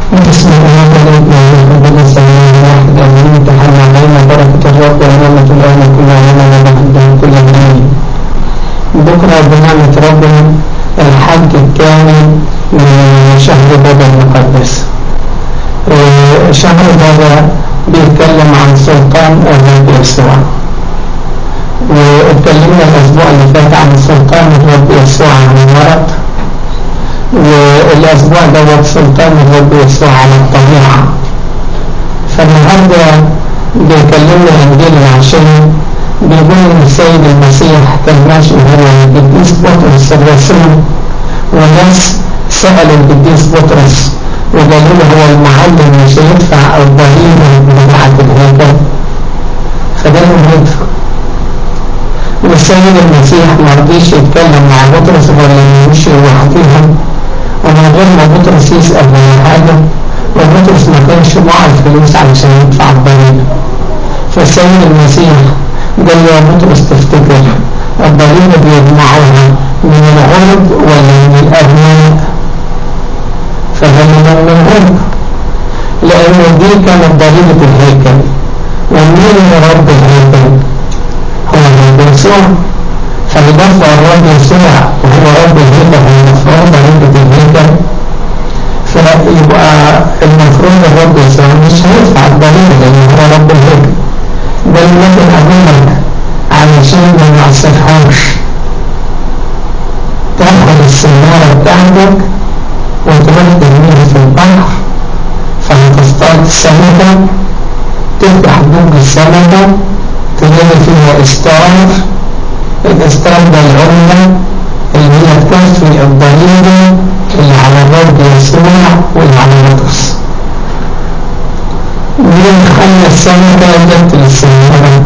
بسم الله الرحمن الرحيم السلام واحد أمين تحل علينا بركة الرب ونعمة الآن كل عام ونحن كل عام بكرة بنعمة ربنا الحج الثاني من شهر بابا المقدس شهر بابا بيتكلم عن سلطان الرب يسوع واتكلمنا الأسبوع اللي فات عن سلطان الرب يسوع عن المرض والأسبوع دوت سلطان الرب يسوع على الطبيعة فالنهاردة بيكلمنا إنجيل العشاء بيقول إن السيد المسيح كان ماشي وهو القديس بطرس الرسول وناس سألوا القديس بطرس وقالوا له هو المعلم مش هيدفع الضريبة بتاعة الهيكل فقال لهم يدفع والسيد المسيح ما رضيش يتكلم مع بطرس ولا يمشي لوحدهم ومن غير ما بطرس يسأل ولا حاجة وبطرس ما كانش معه الفلوس علشان يدفع الضريبة فالسيد المسيح قال له يا بطرس تفتكر الضريبة بيجمعوها من العرب ولا من الأبناء فغالبا من العرب لأن دي كانت ضريبة الهيكل ومين رب الهيكل هو الرب يسوع فبدفع الرب يسوع وهو رب الهيكل هو المفروض ضريبة الهيكل فيبقى المفروض الرب يسوع مش هيدفع الضريبة لأنه هو رب الهيكل بل ممكن أقولك علشان ما نعصفهاش تاخد السنارة بتاعتك وتروح ترميها في البحر فهتصطاد السمكة تفتح بوق السمكة تلاقي فيها إستار الإستار ده العملة اللي هي تكفي الضريبة اللي على الرب يسوع واللي على بطرس مين خلى السمكة جت للسنارة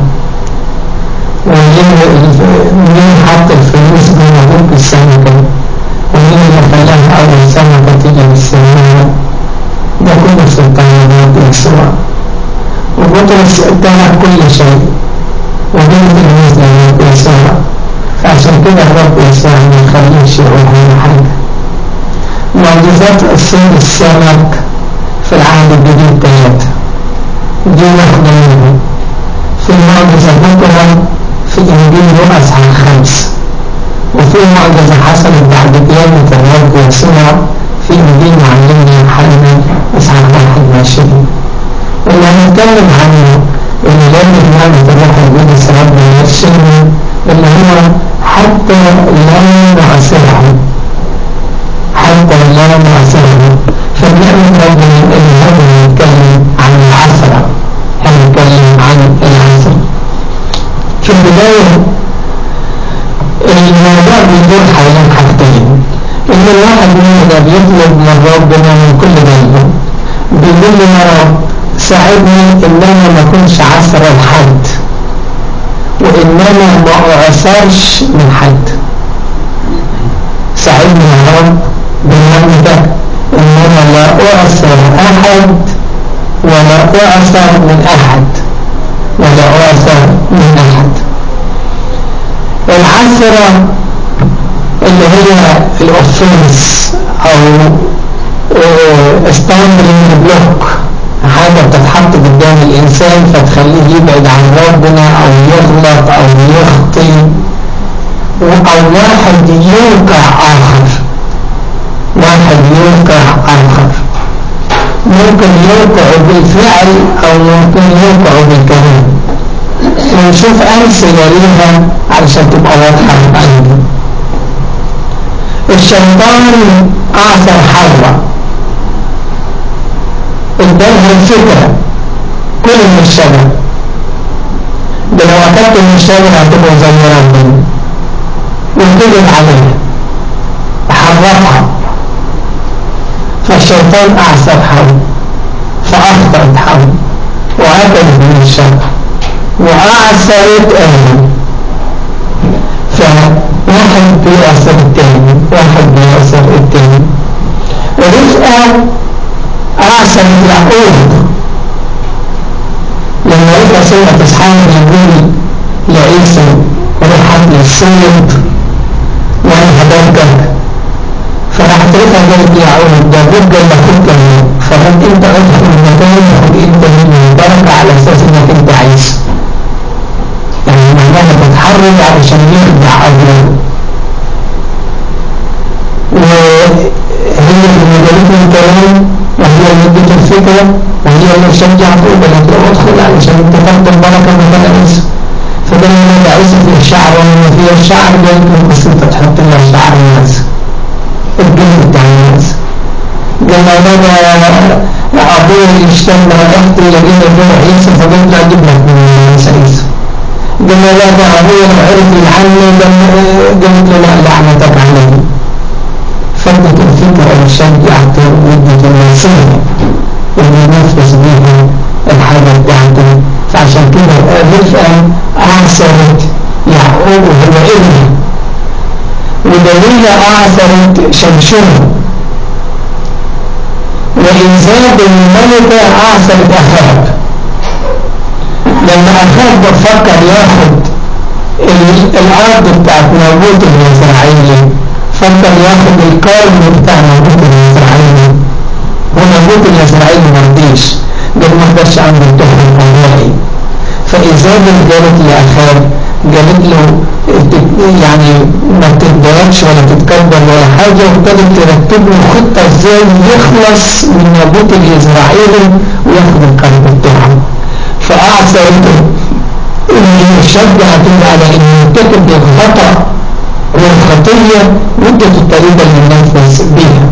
ومين حط الفلوس جوه بوق السمكة ومين اللي خلاها أول سمكة تيجي للسنارة ده كله سلطان الرب يسوع وبطرس ادانا كل شيء وبين تلميذ للرب يسوع فعشان كده الرب يسوع ما يخليش يقول لنا حاجة معجزات الصيد السمك في العهد الجديد ثلاثة دي واحدة منهم في معجزة بكرة في إنجيل لوقا إصحاح خمس وفي معجزة حصلت بعد قيامة الرب يسوع في إنجيل معلمنا يوحنا إصحاح 21 واللي هنتكلم عنه اللي لازم نعمة الروح القدس ربنا يرشدنا اللي هو حتى لا نعصره حتى لا نعصره فبنعمة ربنا اللي هذا نتكلم عن العصرة هنتكلم عن العصر في البداية الموضوع بيدور حوالين حاجتين ان الواحد مننا بيطلب من ربنا من كل قلبه بيقول لي يا رب ساعدني ان انا ما اكونش عصر لحد وان انا ما اعصرش من حد ساعدني يا رب بنعمتك ان انا لا اعصر احد ولا اعصر من احد ولا اعصر من احد العثرة اللي هي الاوفنس او ستاندرينج بلوك حاجة بتتحط قدام الإنسان فتخليه يبعد عن ربنا أو يغلط أو يخطي أو واحد يوقع آخر واحد يوقع آخر ممكن يوقع بالفعل أو ممكن يوقع بالكلام ونشوف أمثلة ليها علشان تبقى واضحة عندي الشيطان أعثر حواء ادالها الفكرة كل من الشجر ده لو أكلت من الشجر هتبقى زي ربنا وكذب عليها حرفها فالشيطان أعصر حواء فأخطأت حواء وأكلت من الشجر وأعصرت آدم فواحد بيعصر التاني واحد بيعصر التاني رفقة أعصرت يعقوب لما رفقة سمعت أصحابه يقول لعيسى روح هات لي الصيد وأنا هباركك فراحت رفقة قالت يعقوب ده بد لأخوك فرد الفكرة وهي اللي شجع طوبى لك ادخل علشان انت تاخد البركة من عيسى فده اللي عيسى فيه الشعر وما فيه الشعر قالت له بس انت تحط لها شعر الناس الجلد بتاع الناس لما بدا أبوه يشتغل أختي لقينا فيه عيسى فقلت له أجيب لك من عيسى لما بدا أبوه عرف يلعني قلت له لا لعنتك عليه فدت الفكرة وشجعت ودت النصيحة اللي نفذ بيها الحاجة بتاعته فعشان كده رفقا أعثرت يعقوب وهو ابنه ودليل أعثرت شمشونه وإنزاد الملكة أعثرت أخاب لما أخاب بفكر ياخد الأرض بتاعت نابوت الإسرائيلي فكر ياخد القرن بتاع نابوت الإسرائيلي ونابوت الإسرائيلي مرضيش قال ما اقدرش اعمل الدهر القضائي فإزابة قالت لأخاب قالت له يعني ما تتضايقش ولا تتكبر ولا حاجة وابتدت ترتب له خطة ازاي يخلص من نابوت الإسرائيلي وياخد القلب بتاعه فأعثرته إن شجعت على إن يرتكب الخطأ والخطية مدة الطريقة اللي ننفذ بيها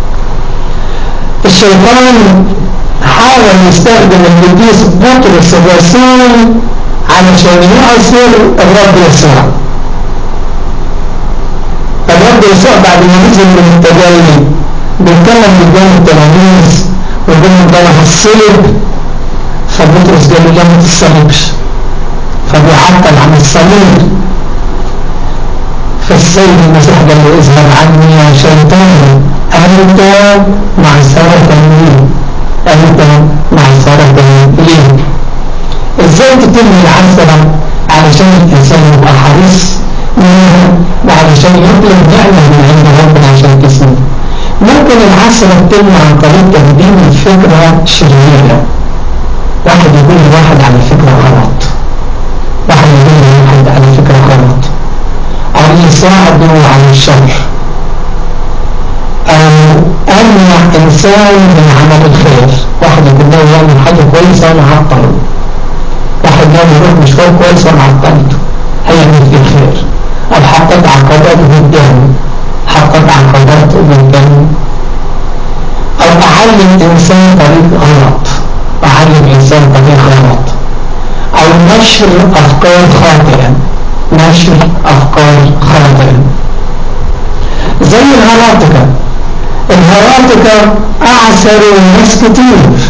الشيطان حاول يستخدم القديس بطرس الرسول علشان يعصر الرب يسوع الرب يسوع بعد ما نزل من التجلي بيتكلم قدام التلاميذ ويقول لهم ده انا هصلب فبطرس قال له لا ما تتصلبش فبيعطل عن الصليب فالسيد المسيح قال له اذهب عني يا شيطان أنت معصرة لي أنت معصرة لي ازاي تتم العثرة علشان الإنسان يبقى حريص منها وعلشان يطلب نعمة من عند ربنا عشان تسمه ممكن العثرة تتم عن طريق تقديم الفكرة شريرة واحد يقول لواحد على فكرة غلط واحد يقول لواحد على فكرة غلط أو يساعده على الشر أو أمنع إنسان من عمل الخير واحد يقول له يعمل حاجة كويسة أنا هعطله واحد يوم يروح مشوار كويس وأنا عطلته هيعمل فيه الخير أو حطت عقبات قدامه حطت عقبات قدامه أو أعلم إنسان طريق غلط أعلم إنسان طريق غلط أو نشر أفكار خاطئة نشر أفكار خاطئة زي الهراتكة الهراتكة أعسروا الناس كتير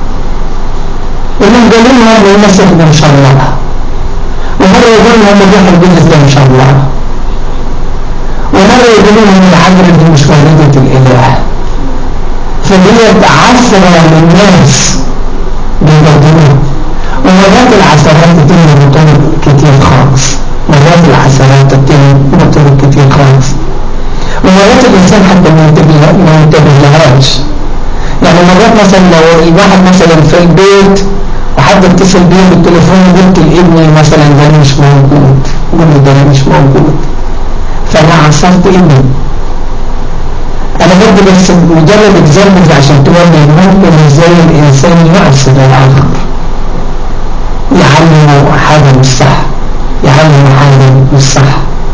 ومن قالوا لهم المسيح ده إن شاء الله ومرة يقول لهم الروح القدس ده إن شاء الله ومرة يقول لهم العذراء دي مش والدة الإله فديت عسرة للناس بيقدموها ومرات العسرات تتم بطرق كتير خالص مرات العسرات تتم بطرق كتير خالص ومرات الإنسان حتى ما ينتبه لهاش يعني مرات مثلا لو الواحد مثلا في البيت وحد اتصل بيه بالتليفون قلت لابني مثلا ده مش موجود قول له ده مش موجود فانا عصرت ابني انا بدي بس مجرد اكزامبلز عشان توري ممكن ازاي الانسان يعصر الاخر يعلمه حاجه مش صح يعلمه حاجه مش صح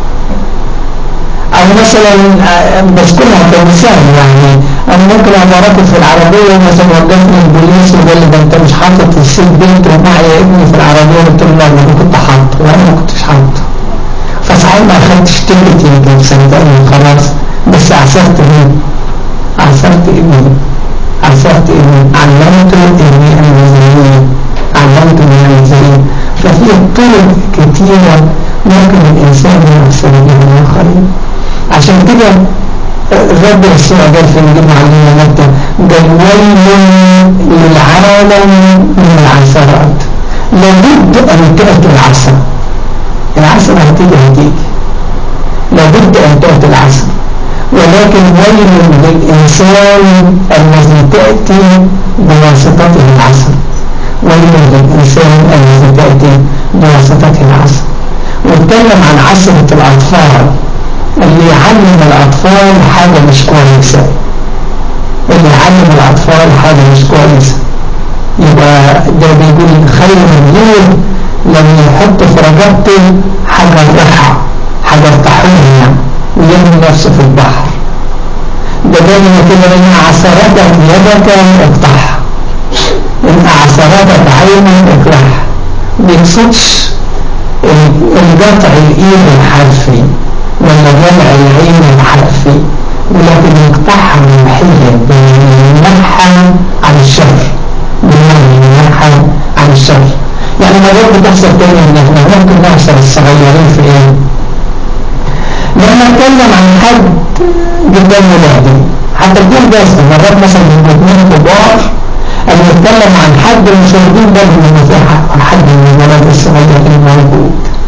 او مثلا بذكرها كمثال يعني انا ممكن ابقى راكب في العربيه مثلا وقفني البوليس وقال لي ده انت مش حاطط السيت بيلت ومعي ابني في العربيه قلت له لا انا كنت حاطه وانا ما كنتش حاطه فصحيح ما اخدتش تيكت يمكن سنتين وخلاص بس عصرت مين؟ عصرت ابني عصرت ابني علمته اني انا زيه علمته اني انا زيه ففي طرق كتيره ممكن الانسان يعصر بها الاخرين عشان كده الرب يسوع قال في انجيل معلمنا متى قال ويل للعالم من العثرات لابد ان تاتي العثره العثره هتيجي هتيجي لابد ان تاتي العثره ولكن ويل للانسان الذي تاتي بواسطته العثره ويل للانسان الذي تاتي بواسطته العثره واتكلم عن عثره الاطفال اللي يعلم الأطفال حاجة مش كويسة اللي يعلم الأطفال حاجة مش كويسة يبقى ده بيقول خير الغير لما يحط في رقبته حجر رحى حجر طحين يعني ويرمي نفسه في البحر ده دايما كده ان عثرتك يدك اقطعها ان عثرتك عينك اقطعها بيقصدش القطع الايد الحرفي ولا جمع العين الحرفي ولكن يقطعها من حية بيمنحها عن الشر بيمنحها عن الشر يعني مرات بتحصل تاني ان احنا ممكن نحصل الصغيرين في ايه لما اتكلم عن حد قدام ولادي حتى بدون بس مرات مثلا اثنين كبار أن يتكلم عن حد مش واخدين بالهم إن في حد من الولاد الصغيرين موجود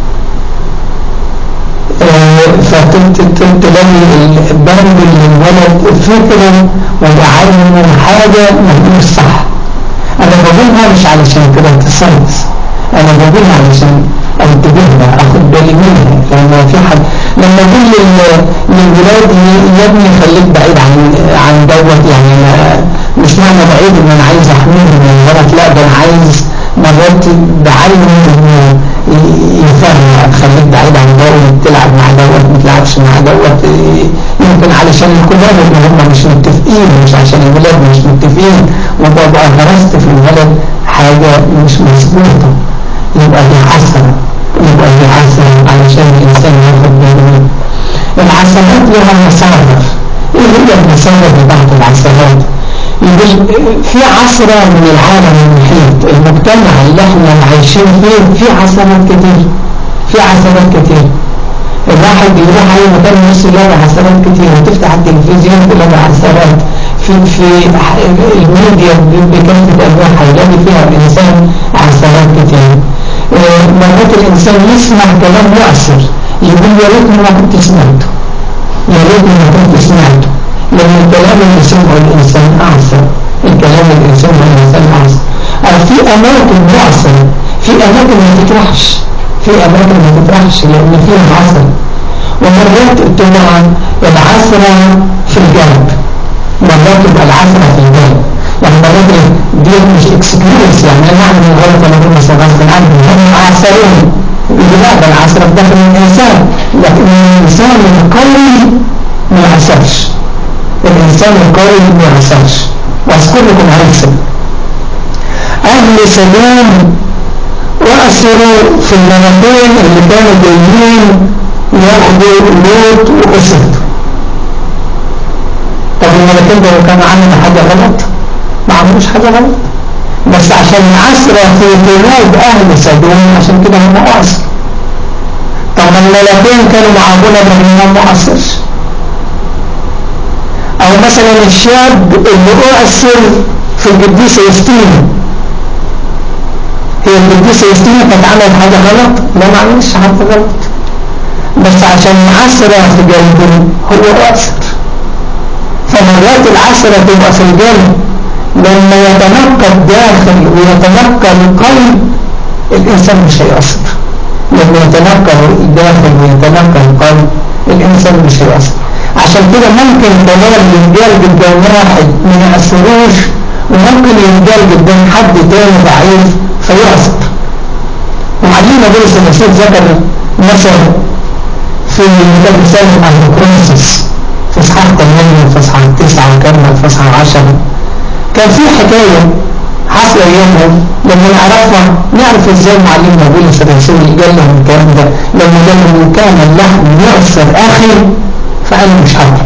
فتلاقي البند للولد فكرة ويعلم حاجة مش صح أنا بقولها مش علشان كده تسلس أنا بقولها علشان انتبهها أخد بالي منها لأن في حد لما أقول للولاد يا ابني خليك بعيد عن عن دوت يعني مش معنى بعيد ان انا عايز احميه من الغلط لا ده انا عايز مرات بعلم انه يفرق خليك بعيد عن دوت تلعب مع دوت ما تلعبش مع دوت يمكن علشان الكبار ان هم مش متفقين مش عشان الولاد مش متفقين وببقى غرست في الولد حاجة مش مظبوطة يبقى دي حسنة يبقى دي حسنة علشان الإنسان ياخد باله العسلات لها مصادر ايه هي المصادر بتاعت العسلات يقول في عصرة من العالم المحيط المجتمع اللي احنا عايشين فيه في عسلات كتير في عسلات كتير الواحد يروح اي مكان نفسه يلاقي عسلات كتير وتفتح التلفزيون تلاقي عسلات في في الميديا بكافة انواعها يلاقي فيها الانسان عسلات كتير مرات الانسان يسمع كلام يأثر يقول يا ريتني ما كنت سمعته يا ريتني ما كنت سمعته لأن الكلام اللي سمعه الإنسان أعصر الكلام اللي سمعه الإنسان أعصر أو في أماكن معصر في أماكن ما تطرحش في أماكن ما تطرحش لأن فيها عصر ومرات تبقى العصرة في الجنب مرات تبقى العصرة في الجنب يعني مرات دي مش اكسكيوز يعني انا اعمل غلط انا اقول مثلا غصب عني هم عصرين لا ده العصرة في داخل الانسان لكن الانسان القوي ما يعصرش الإنسان القوي ما يعصرش وأذكر لكم هيكسب أهل سلام وأسروا في المناطين اللي كانوا جايين ياخدوا لوط وأسرته طب الملكين دول كانوا عملوا حاجة غلط ما عملوش حاجة غلط بس عشان عسرة في قلوب أهل سدوم عشان كده هم أسر طب الملكين كانوا مع أبونا إبراهيم ما أسرش او مثلا الشاب اللي اعسر في القديسة يستينا هي القديسة يستينا كانت عملت حاجة غلط لا ما عملش حاجة غلط بس عشان عسرة في قلبه هو اعسر فمرات العسرة تبقى في القلب لما يتنقى الداخل ويتنقى القلب الإنسان مش هيأثر لما يتنقى الداخل ويتنقى القلب الإنسان مش هيأثر عشان كده ممكن كلام ينجال قدام واحد ما يأثروش وممكن ينجال قدام حد تاني ضعيف فيأثر وعلينا بولس الرسول ذكر مثل في كتاب رسالة عن كرونسس في اصحاح 8 وفي اصحاح 9 وكمل في اصحاح 10 كان في حكاية حصل ايامهم لما نعرفها نعرف ازاي معلمنا بولس الرسول قال لهم الكلام ده لما قال لهم كان اللحم يؤثر اخي فأنا مش هقدر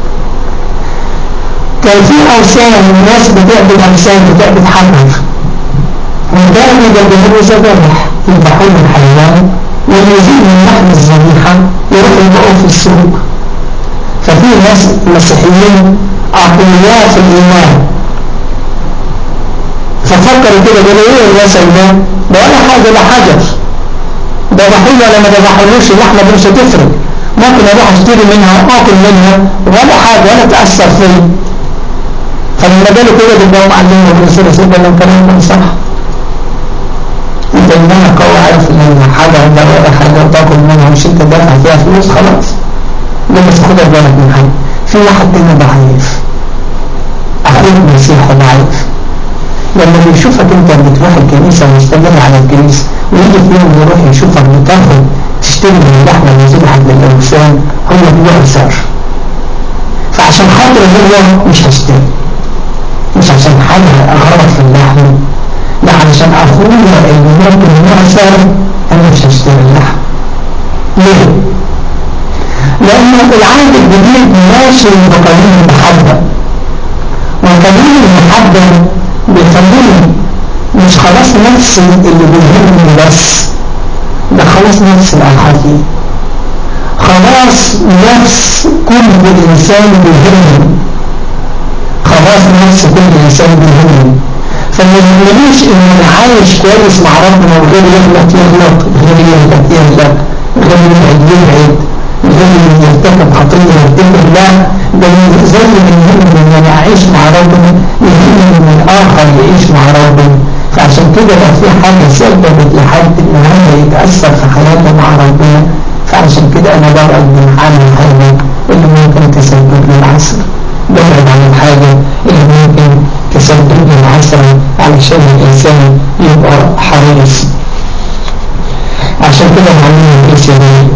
كان في أوسان الناس بتعبد أوسان بتعبد حجر وكانوا يجددوا ذبائح يذبحون الحيوان ويزيد من لحم الذبيحة يروحوا يبقوا في السوق ففي ناس مسيحيين أقوياء في الإيمان ففكروا كده قالوا ايه الوسل ده؟ ده ولا حاجة ده حجر ذبحوه ولا ما ذبحولوش اللحمة دي مش هتفرق ممكن اروح اشتري منها واكل منها ولا حاجة ولا تأثر فيا فلما قالوا كده بيبقوا معلمين الرسول رسول قال لهم كلامكم صح انت انما قوي عارف ان حاجة عندها ولا حاجة وتاكل منها مش انت دافع فيها فلوس خلاص ده بس خدها بالك من حاجة في واحد تاني ضعيف أخوك مسيحي ضعيف لما بيشوفك انت بتروح الكنيسة ومستمر على الكنيسة ويجي في يوم يروح يشوفك بتاخد تشتري من اللحمة اللي ذبحت للأوثان هو بيعسر فعشان خاطر هو مش هشتري مش عشان حاجة غلط في اللحم لا علشان أخويا اللي ممكن يعسر أنا مش هشتري اللحم ليه؟ لأن العهد الجديد ماشي بقانون المحبة وقانون المحبة بيخليني مش خلاص نفسي اللي بيهمني بس ده خلاص نفس الآخرين خلاص نفس كل إنسان بيهمني خلاص نفس كل إنسان بيهمني فما يهمنيش إن أنا عايش كويس مع ربنا وغير يغلط يغلط غير يغلط يغلط غير يبعد يبعد غير يرتكب خطية يرتكب لا ده زي ما يهمني إن أنا أعيش مع ربنا يهمني إن الآخر يعيش مع ربنا فعشان كده لو في حاجة سببت لحد إن هو يتأثر في حياته مع ربنا فعشان كده أنا ببعد من عن الحاجة اللي ممكن تسبب لي العسر ببعد عن الحاجة اللي ممكن تسبب لي العسر علشان الإنسان يبقى حريص عشان كده معلمين الإنسان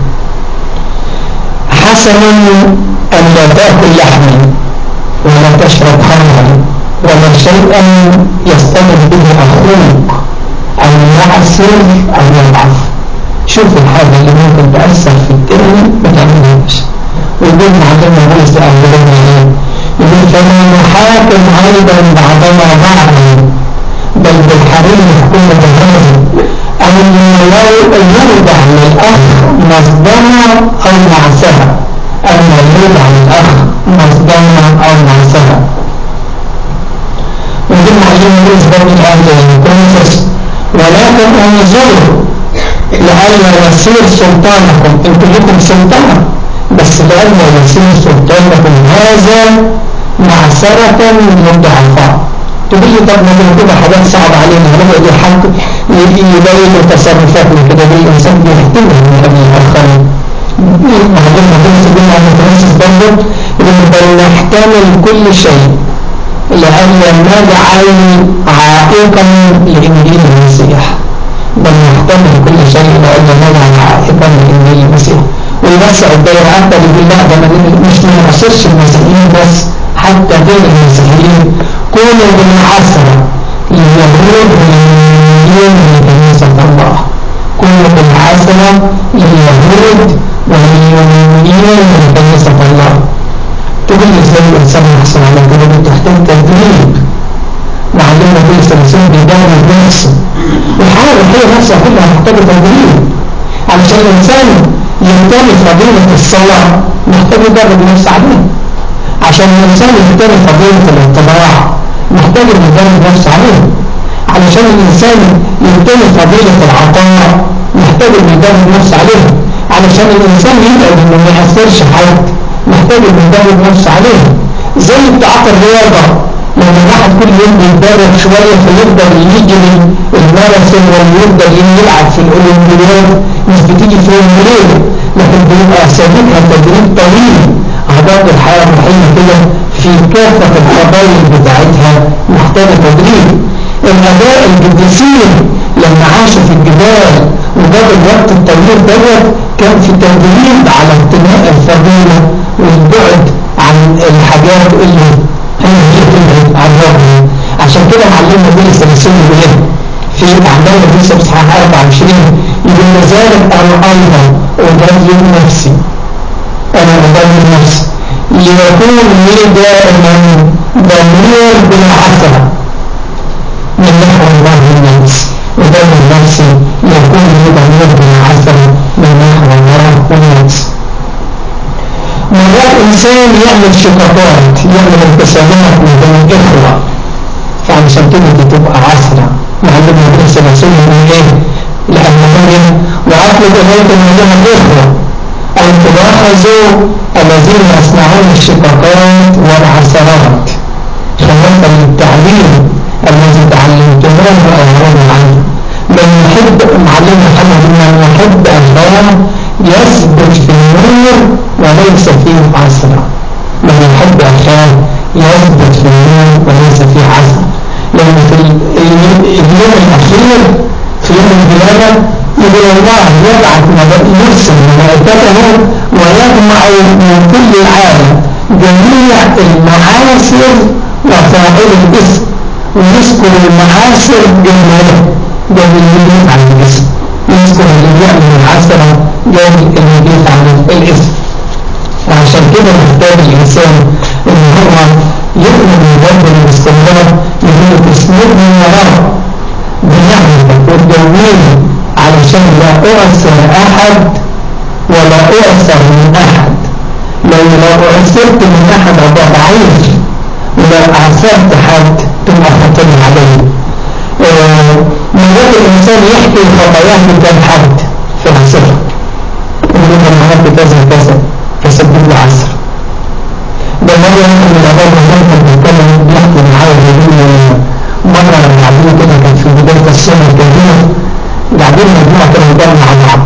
حسنا أن لا تأكل لحما ولا تشرب خمرا ولا شيئا يصطدم به أخوك أو يعسر أو يضعف شوف الحاجة اللي ممكن تأثر في التاني ما تعملهاش ويقول معلمنا بولس لأولادنا إيه؟ يقول فلا نحاكم أيضا بعضنا بعضا بل بالحري يحكم بهذا أن يرجع للأخ مصدمة أو معسرة أن يرجع للأخ مصدمة أو معسرة ويقول معلمنا بولس برضه الآن كونسس ولكن انظروا لألا يصير سلطانكم انتم لكم سلطان بس لألا يصير سلطانكم هذا معسرة للضعفاء تقول لي طب ما كده حاجات صعبة علينا هنبقى دي حق يبين تصرفاتنا كده دي الإنسان بيحتمل من قبل الآخرين معلمنا بولس بن عبد الرئيس برضه بل نحتمل كل شيء لأن نجعل عائقا لإنجيل المسيح بل نحتمل كل شيء لأن نجعل عائقا لإنجيل المسيح ويوسع الدائرة حتى يقول لا ده مش ما يعصرش المسيحيين بس حتى غير المسيحيين كونوا بالعصرة لليهود واليمنيين من كنيسة الله كونوا بالعصرة لليهود واليمنيين من كنيسة الله تقول لي ازاي الانسان يحصل على كده بتحتاج تدريب معلمنا كل سنسين بيدرب نفسه والحالة الروحية نفسها كلها محتاجة تدريب علشان الانسان يمتلك فضيلة الصلاة محتاج يدرب نفسه عليها عشان الانسان يمتلك فضيلة الاتباع محتاج يدرب نفسه عليها علشان الانسان يمتلك فضيلة العطاء محتاج يدرب نفسه عليها علشان الانسان يبعد انه ما يأثرش حد محتاج انه يدرب نفسه عليها زي بتاعت الرياضة لما الواحد كل يوم بيتدرب شوية فيفضل يجري الماراثون ولا يفضل يلعب في الاولمبياد مش بتيجي في يوم وليلة لكن بيبقى سابقها تدريب طويل أعضاء الحياة الروحية كده في كافة الفضائل بتاعتها محتاجة تدريب الآباء القديسين لما عاشوا في الجبال وجاب الوقت الطويل دوت كان في تدريب على اقتناء الفضيلة والبعد عن الحاجات اللي هي هي تبعد عن ربنا عشان كده معلمنا بولس الرسول يقول ايه في اعمال بولس اصحاح 24 يقول لذلك انا ايضا ابين نفسي انا ابين نفسي ليكون لي دائما ضمير بالعثره من نحو الله الناس ودائما نفسي يكون لي ضمير بالعثره من نحو الله والناس مرات إنسان يعمل شقاقات يعمل انقسامات من بين الإخوة فعشان كده دي تبقى عسرة معلمنا بنفس الرسول من إيه؟ لأن مريم وأطلب إليكم أيها الإخوة أن تلاحظوا الذين يصنعون الشقاقات والعثرات خلافا للتعليم الذي تعلمتموه وأعلم عنه من يحب معلمنا محمد من يحب الله يثبت في النور وليس فيه عسرة من يحب أخاه يثبت في النور اليوم الأخير في يوم القيامة يقول الله يبعث يرسل ملائكته ويجمع من كل العالم جميع المعاصر وفاعل الاسم ويذكر المعاصر جميعا جميعا عن الاسم يذكر اللي بيعمل العشرة جاي اللي بيفعل الاسم وعشان كده محتاج الإنسان إن هو يؤمن بربنا باستمرار يقول تسندني وراه بنعمتك وتدويني علشان لا أؤثر أحد ولا أؤثر من أحد لو لو أؤثرت من أحد أبقى ضعيف ولو أعثرت حد تبقى خطر عليه مرات الإنسان يحكي خطاياه قدام حد في العصر يقول أنا عملت كذا كذا فسبب له عسر ده مرة من الأبواب اللي كان بيتكلم بيحكي معايا بيقول لي مرة لما قاعدين كده كان في بداية السنة الجديدة قاعدين مجموعة كده قدام مع بعض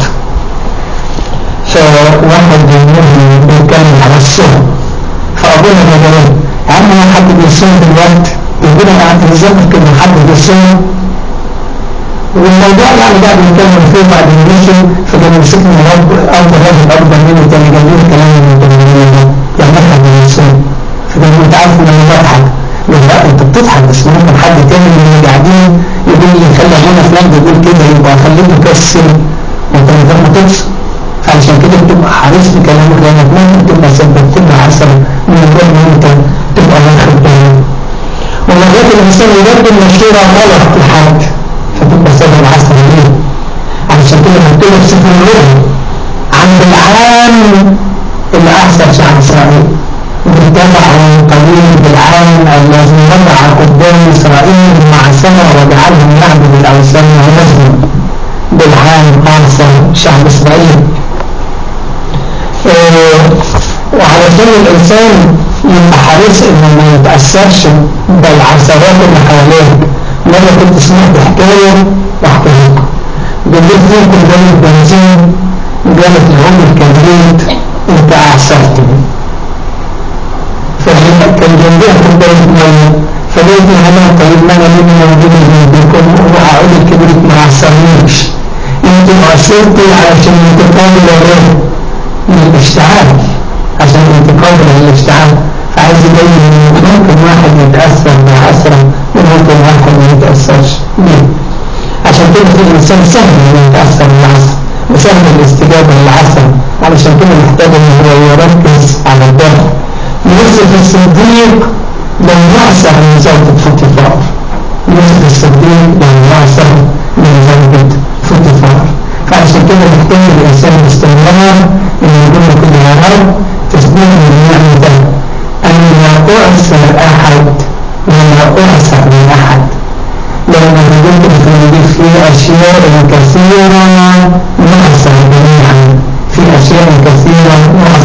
فواحد منهم بيتكلم على الصوم فأبونا بيقول عم حد بيصوم دلوقتي يقول أنا قعدت بذاكر كده حد بيصوم والموضوع يعني بعد ما كان فيه بعد ما مشي فكان مسكني رب افضل راجل اكبر مني تاني قال لي الكلام اللي انت يعني احنا بنصوم فكان انت عارف ان انا بضحك لا انت بتضحك بس ممكن حد تاني من اللي قاعدين يقول لي خلي ابونا فلان بيقول كده يبقى خليك مكسل وانت من غير ما تفصل فعشان كده بتبقى حريص في كلامك لانك ممكن تبقى سببت لنا عسل من غير ما انت تبقى واخد بالك ومرات الانسان يبدل مشوره غلط لحد فتبقى سبب عسل ليه علشان كده مكتوب في سفر الرؤيا عند العام اللي احسن شعب اسرائيل واتبعوا قليل بالعام الذي وضع قدام اسرائيل مع سنه وجعلهم يعبد الاوثان ونزلوا بالعام احسن شعب اسرائيل إيه وعلشان الانسان يبقى حريص انه ما يتاثرش بالعثرات اللي حواليه مرة كنت سمعت حكاية واحكي لكم بالليل فيكم جاي البنزين جابت لهم الكبريت انت اعصرتني فكان جنبها كوباية مية فلقيت انا طيب ما انا ليه موجودة جنبكم واقول الكبريت ما عصرنيش انت عصرتي علشان انتقال لغير من الاشتعال عشان انتقال للاشتعال فعايز يبين ان ممكن واحد يتأثر بعسرة وممكن واحد ما يتأثرش بيه عشان كده في الإنسان سهل انه يتأثر بالعسر وسهل الاستجابة للعسر علشان كده محتاج ان هو يركز على الدفع يوسف الصديق لم يعسر من زوجة فوتيفار يوسف الصديق لم يعسر من زوجة فوتيفار فعشان كده محتاج الإنسان باستمرار انه يقول لكل يا رب تسبيح من نعمتك أن لا أعسر أحد ولا أعسر من أحد لأن قلت في في أشياء كثيرة نعسر جميعا في أشياء كثيرة نعسر